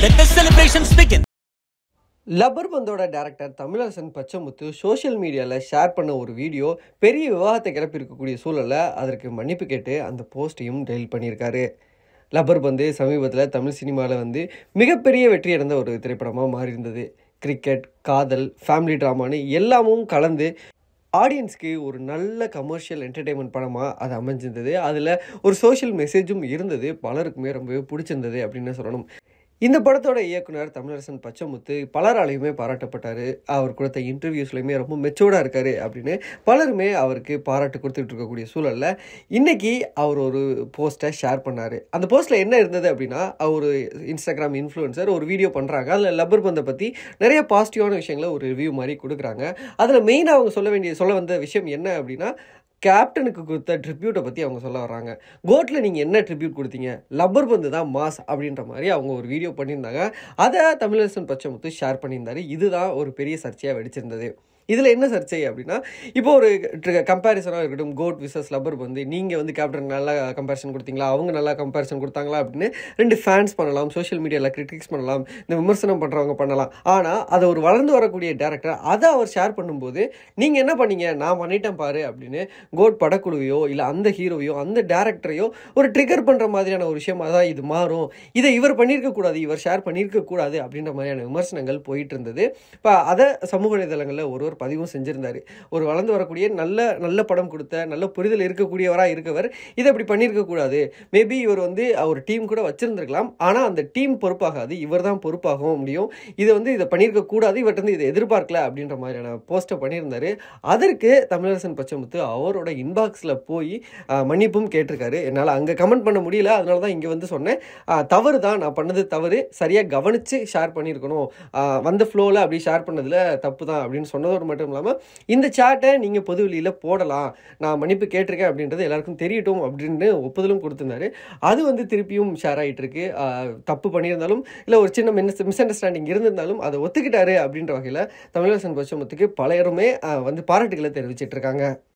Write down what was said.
Let the celebrations begin. Lubber பந்தோட director Tamizharasan Pachamuthu social மீடியாவில் share பண்ண ஒரு வீடியோ பெரிய விவாதத்தை கிளப்பியிருக்கக்கூடிய சூழலில் அதற்கு மன்னிப்பு கேட்டு அந்த போஸ்ட்டையும் டெலிட் பண்ணியிருக்காரு லப்பர் பந்து சமீபத்தில் தமிழ் சினிமாவில் வந்து மிகப்பெரிய வெற்றி அடைந்த ஒரு திரைப்படமாக மாறி இருந்தது கிரிக்கெட் காதல் ஃபேமிலி ட்ராமான்னு எல்லாமும் கலந்து ஆடியன்ஸ்க்கு ஒரு நல்ல கமர்ஷியல் என்டர்டெயின்மெண்ட் படமாக அது அமைஞ்சிருந்தது அதில் ஒரு சோஷியல் மெசேஜும் இருந்தது பலருக்குமே ரொம்பவே பிடிச்சிருந்தது அப்படின்னு சொல்லணும் இந்த படத்தோட இயக்குனர் தமிழரசன் பச்சைமுத்து பலராலையுமே பாராட்டப்பட்டார் அவர் கொடுத்த இன்டர்வியூஸ்லையுமே ரொம்ப மெச்சூர்டாக இருக்கார் அப்படின்னு பலருமே அவருக்கு பாராட்டு கொடுத்துட்டு இருக்கக்கூடிய சூழலில் இன்னைக்கு அவர் ஒரு போஸ்ட்டை ஷேர் பண்ணார் அந்த போஸ்ட்டில் என்ன இருந்தது அப்படின்னா அவர் இன்ஸ்டாகிராம் இன்ஃப்ளூயன்சர் ஒரு வீடியோ பண்ணுறாங்க அதில் லப்பர் பந்தை பற்றி நிறைய பாசிட்டிவான விஷயங்களை ஒரு ரிவ்யூ மாதிரி கொடுக்குறாங்க அதில் மெயினாக அவங்க சொல்ல வேண்டிய சொல்ல வந்த விஷயம் என்ன அப்படின்னா கேப்டனுக்கு கொடுத்த ட்ரிபியூட்டை பற்றி அவங்க சொல்ல வர்றாங்க கோட்டில் நீங்கள் என்ன ட்ரிபியூட் கொடுத்தீங்க லப்பர் பந்து தான் மாஸ் அப்படின்ற மாதிரி அவங்க ஒரு வீடியோ பண்ணியிருந்தாங்க அதை தமிழரசன் பச்சைமுத்து ஷேர் பண்ணியிருந்தாரு இதுதான் ஒரு பெரிய சர்ச்சையாக வெடிச்சிருந்தது இதில் என்ன சர்ச்சை அப்படின்னா இப்போ ஒரு கம்பேரிசனாக இருக்கட்டும் கோட் விசஸ் லப்பர் வந்து நீங்கள் வந்து கேப்டன் நல்லா கம்பேரிசன் கொடுத்தீங்களா அவங்க நல்லா கம்பேரிசன் கொடுத்தாங்களா அப்படின்னு ரெண்டு ஃபேன்ஸ் பண்ணலாம் சோஷியல் மீடியாவில் கிரிட்டிக்ஸ் பண்ணலாம் இந்த விமர்சனம் பண்ணுறவங்க பண்ணலாம் ஆனால் அதை ஒரு வளர்ந்து வரக்கூடிய டேரக்டர் அதை அவர் ஷேர் பண்ணும்போது நீங்கள் என்ன பண்ணீங்க நான் பண்ணிட்டேன் பாரு அப்படின்னு கோட் படக்குழுவையோ இல்லை அந்த ஹீரோவையோ அந்த டேரக்டரையோ ஒரு ட்ரிகர் பண்ணுற மாதிரியான ஒரு விஷயமா தான் இது மாறும் இதை இவர் பண்ணியிருக்க கூடாது இவர் ஷேர் பண்ணியிருக்க கூடாது அப்படின்ற மாதிரியான விமர்சனங்கள் போயிட்டு இருந்தது இப்போ அதை சமூக வலைதளங்களில் ஒருவர் பதிவும் செஞ்சிருந்தாரு ஒரு வளர்ந்து வரக்கூடிய நல்ல நல்ல படம் கொடுத்த நல்ல புரிதல் இருக்கக்கூடியவராக இருக்கவர் இதை இப்படி பண்ணியிருக்க கூடாது மேபி இவர் வந்து அவர் டீம் கூட வச்சிருந்திருக்கலாம் ஆனால் அந்த டீம் பொறுப்பாகாது இவர் தான் பொறுப்பாகவும் முடியும் இதை வந்து இதை பண்ணியிருக்க கூடாது இவர்கிட்ட வந்து இதை எதிர்பார்க்கல அப்படின்ற மாதிரியான போஸ்ட்டை பண்ணியிருந்தாரு அதற்கு தமிழரசன் பச்சைமுத்து அவரோட இன்பாக்ஸில் போய் ஆஹ், மன்னிப்பும் கேட்டிருக்காரு என்னால் அங்கே கமெண்ட் பண்ண முடியல அதனால தான் இங்கே வந்து சொன்னேன் ஆஹ், தவறு தான் நான் பண்ணது தவறு சரியாக கவனித்து ஷேர் பண்ணியிருக்கணும் ஆஹ், வந்த ஃப்ளோவில் அப்படி ஷேர் பண்ணதில் தப்பு தான் அப்படின்னு சொன்னதோடு மட்டும் இல்லாமல் இந்த சாட்டை நீங்கள் பொது வெளியில் போடலாம் நான் மன்னிப்பு கேட்டிருக்கேன் அப்படின்றது எல்லாருக்கும் தெரியட்டும் அப்படின்னு ஒப்புதலும் கொடுத்திருந்தாரு அது வந்து திருப்பியும் ஷேர் ஆகிட்டு இருக்கு ஆஹ், தப்பு பண்ணியிருந்தாலும் இல்லை ஒரு சின்ன மிஸ் மிஸ் அண்டர்ஸ்டாண்டிங் இருந்திருந்தாலும் அதை ஒத்துக்கிட்டாரு அப்படின்ற வகையில் தமிழரசன் பச்சமுத்துக்கு பலருமே ஆஹ், வந்து பாராட்டுகளை தெரிவிச்சிட்டு இருக்காங்க